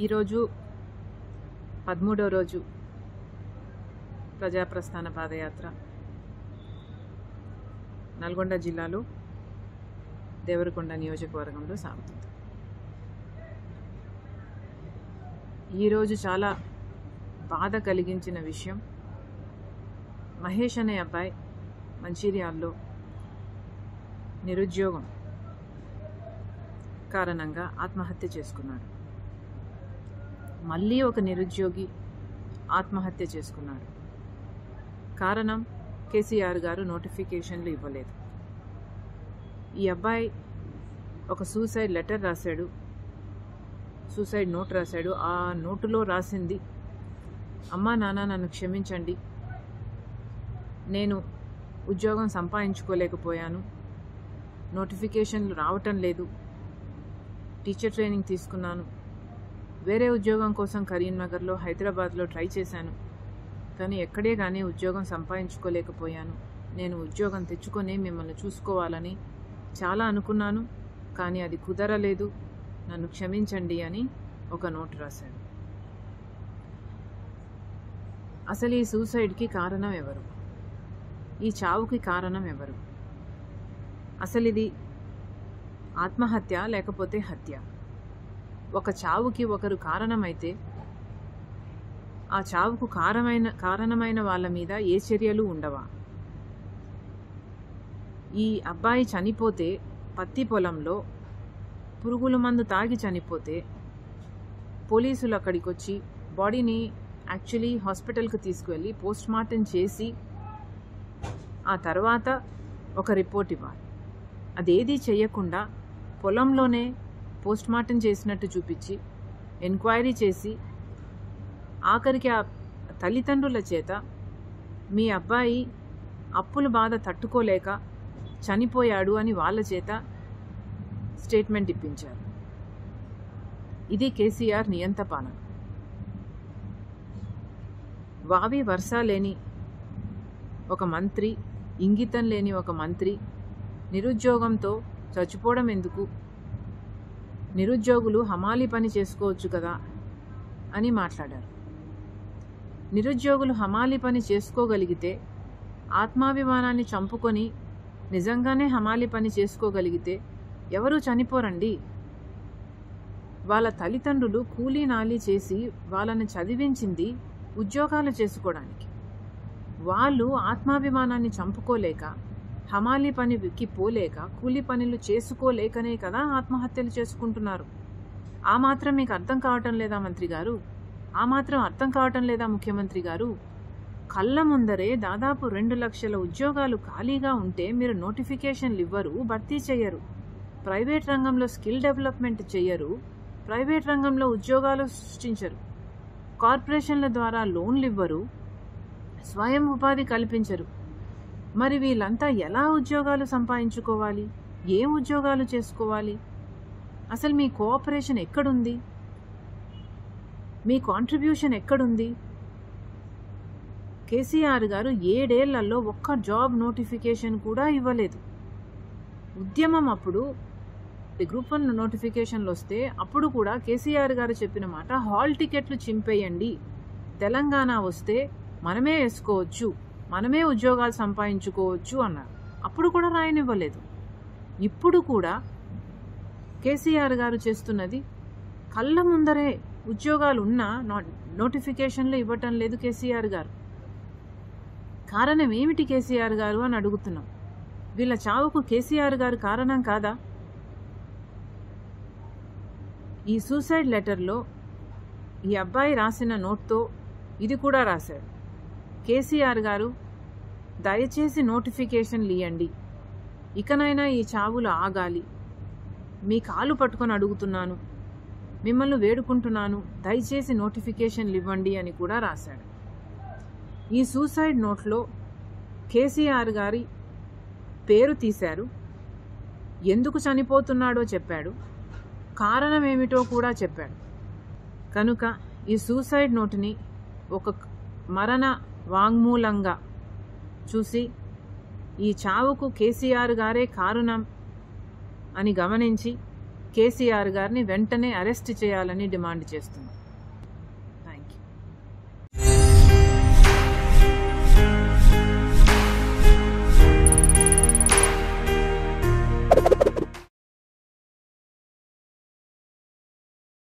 ఈరోజు పదమూడో రోజు ప్రజాప్రస్థాన పాదయాత్ర నల్గొండ జిల్లాలో దేవరకొండ నియోజకవర్గంలో సాగుతుంది ఈరోజు చాలా బాధ కలిగించిన విషయం మహేష్ అనే అబ్బాయి మంచిర్యాల్లో నిరుద్యోగం కారణంగా ఆత్మహత్య చేసుకున్నాడు మళ్ళీ ఒక నిరుద్యోగి ఆత్మహత్య చేసుకున్నాడు కారణం కేసీఆర్ గారు నోటిఫికేషన్లు ఇవ్వలేదు ఈ అబ్బాయి ఒక సూసైడ్ లెటర్ రాశాడు సూసైడ్ నోట్ రాశాడు ఆ నోటులో రాసింది అమ్మా నాన్న నన్ను క్షమించండి నేను ఉద్యోగం సంపాదించుకోలేకపోయాను నోటిఫికేషన్లు రావటం లేదు టీచర్ ట్రైనింగ్ తీసుకున్నాను వేరే ఉద్యోగం కోసం కరీంనగర్లో హైదరాబాద్లో ట్రై చేశాను కానీ ఎక్కడే కానీ ఉద్యోగం సంపాదించుకోలేకపోయాను నేను ఉద్యోగం తెచ్చుకొని మిమ్మల్ని చూసుకోవాలని చాలా అనుకున్నాను కానీ అది కుదరలేదు నన్ను క్షమించండి అని ఒక నోట్ రాశాడు అసలు ఈ సూసైడ్కి కారణం ఎవరు ఈ చావుకి కారణం ఎవరు అసలు ఇది ఆత్మహత్య లేకపోతే హత్య ఒక చావుకి ఒకరు కారణమైతే ఆ చావుకు కారణమైన కారణమైన వాళ్ళ మీద ఏ చర్యలు ఉండవా ఈ అబ్బాయి చనిపోతే పత్తి పొలంలో పురుగుల మందు తాగి చనిపోతే పోలీసులు అక్కడికి వచ్చి బాడీని యాక్చువల్లీ హాస్పిటల్కి తీసుకువెళ్ళి పోస్ట్ మార్టం చేసి ఆ తర్వాత ఒక రిపోర్ట్ ఇవ్వాలి అదేది చేయకుండా పొలంలోనే పోస్ట్ మార్టం చేసినట్టు చూపించి ఎంక్వైరీ చేసి ఆఖరికి ఆ తల్లిదండ్రుల చేత మీ అబ్బాయి అప్పుల బాధ తట్టుకోలేక చనిపోయాడు అని వాళ్ళ చేత స్టేట్మెంట్ ఇప్పించారు ఇది కేసీఆర్ నియంత పాలన వావి వర్ష లేని ఒక మంత్రి ఇంగితం లేని ఒక మంత్రి నిరుద్యోగంతో చచ్చిపోవడం ఎందుకు నిరుద్యోగులు హమాలి పని చేసుకోవచ్చు కదా అని మాట్లాడారు నిరుద్యోగులు హమాలి పని చేసుకోగలిగితే ఆత్మాభిమానాన్ని చంపుకొని నిజంగానే హమాలి పని చేసుకోగలిగితే ఎవరూ చనిపోరండి వాళ్ళ తల్లిదండ్రులు కూలీ నాలి చేసి వాళ్ళని చదివించింది ఉద్యోగాలు చేసుకోవడానికి వాళ్ళు ఆత్మాభిమానాన్ని చంపుకోలేక హమాలి పనికి పోలేక కూలీ పనులు చేసుకోలేకనే కదా ఆత్మహత్యలు చేసుకుంటున్నారు ఆ మాత్రం మీకు అర్థం కావటం లేదా మంత్రి గారు ఆ మాత్రం అర్థం కావటం లేదా ముఖ్యమంత్రి గారు కళ్ళ ముందరే దాదాపు రెండు లక్షల ఉద్యోగాలు ఖాళీగా ఉంటే మీరు నోటిఫికేషన్లు ఇవ్వరు భర్తీ చేయరు ప్రైవేట్ రంగంలో స్కిల్ డెవలప్మెంట్ చేయరు ప్రైవేట్ రంగంలో ఉద్యోగాలు సృష్టించరు కార్పొరేషన్ల ద్వారా లోన్లు ఇవ్వరు స్వయం ఉపాధి కల్పించరు మరి వీళ్ళంతా ఎలా ఉద్యోగాలు సంపాదించుకోవాలి ఏం ఉద్యోగాలు చేసుకోవాలి అసలు మీ కోఆపరేషన్ ఎక్కడుంది మీ కాంట్రిబ్యూషన్ ఎక్కడుంది కేసీఆర్ గారు ఏడేళ్లలో ఒక్క జాబ్ నోటిఫికేషన్ కూడా ఇవ్వలేదు ఉద్యమం అప్పుడు గ్రూప్ వన్ నోటిఫికేషన్లు వస్తే అప్పుడు కూడా కేసీఆర్ గారు చెప్పిన మాట హాల్ టికెట్లు చింపేయండి తెలంగాణ వస్తే మనమే వేసుకోవచ్చు మనమే ఉద్యోగాలు సంపాదించుకోవచ్చు అన్నారు అప్పుడు కూడా రాయనివ్వలేదు ఇప్పుడు కూడా కేసీఆర్ గారు చేస్తున్నది కళ్ళ ముందరే ఉద్యోగాలు ఉన్నా నోటిఫికేషన్లు ఇవ్వటం లేదు కేసీఆర్ గారు కారణం ఏమిటి కేసీఆర్ గారు అని అడుగుతున్నాం వీళ్ళ చావుకు కేసీఆర్ గారు కారణం కాదా ఈ సూసైడ్ లెటర్లో ఈ అబ్బాయి రాసిన నోట్తో ఇది కూడా రాశాడు కేసీఆర్ గారు దయచేసి నోటిఫికేషన్లు ఇవ్వండి ఇకనైనా ఈ చావులు ఆగాలి మీ కాలు పట్టుకొని అడుగుతున్నాను మిమ్మల్ని వేడుకుంటున్నాను దయచేసి నోటిఫికేషన్లు ఇవ్వండి అని కూడా రాశాడు ఈ సూసైడ్ నోట్లో కేసీఆర్ గారి పేరు తీశారు ఎందుకు చనిపోతున్నాడో చెప్పాడు కారణం ఏమిటో కూడా చెప్పాడు కనుక ఈ సూసైడ్ నోటుని ఒక మరణ వాంగ్మూలంగా చూసి ఈ చావుకు కేసీఆర్ గారే కారణం అని గమనించి కేసీఆర్ గారిని వెంటనే అరెస్ట్ చేయాలని డిమాండ్ చేస్తున్నాం